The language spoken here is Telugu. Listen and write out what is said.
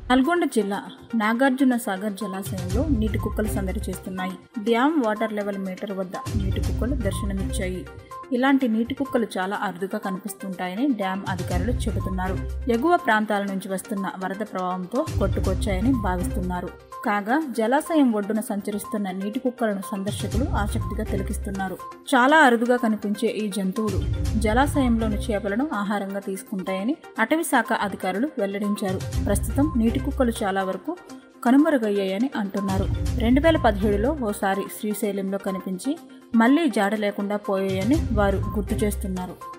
నల్గొండ జిల్లా నాగార్జున సాగర్ జలాశయంలో నీటి కుక్కలు సందడి చేస్తున్నాయి డ్యామ్ వాటర్ లెవెల్ మీటర్ వద్ద నీటి కుక్కలు దర్శనమిచ్చాయి ఇలాంటి నీటి కుక్కలు చాలా అరుదుగా కనిపిస్తుంటాయని డ్యామ్ అధికారులు చెబుతున్నారు ఎగువ ప్రాంతాల నుంచి వస్తున్న వరద ప్రభావంతో కొట్టుకొచ్చాయని భావిస్తున్నారు కాగా జలాశయం ఒడ్డున సంచరిస్తున్న నీటి కుక్కలను సందర్శకులు ఆసక్తిగా తిలకిస్తున్నారు చాలా అరుదుగా కనిపించే ఈ జంతువులు జలాశయంలోని చేపలను ఆహారంగా తీసుకుంటాయని అటవీ శాఖ అధికారులు వెల్లడించారు ప్రస్తుతం నీటి కుక్కలు చాలా వరకు కనుమరుగయ్యాయని అంటున్నారు రెండు వేల పదిహేడులో ఓసారి శ్రీశైలంలో కనిపించి మళ్లీ జాడ లేకుండా పోయాయని వారు గుర్తు చేస్తున్నారు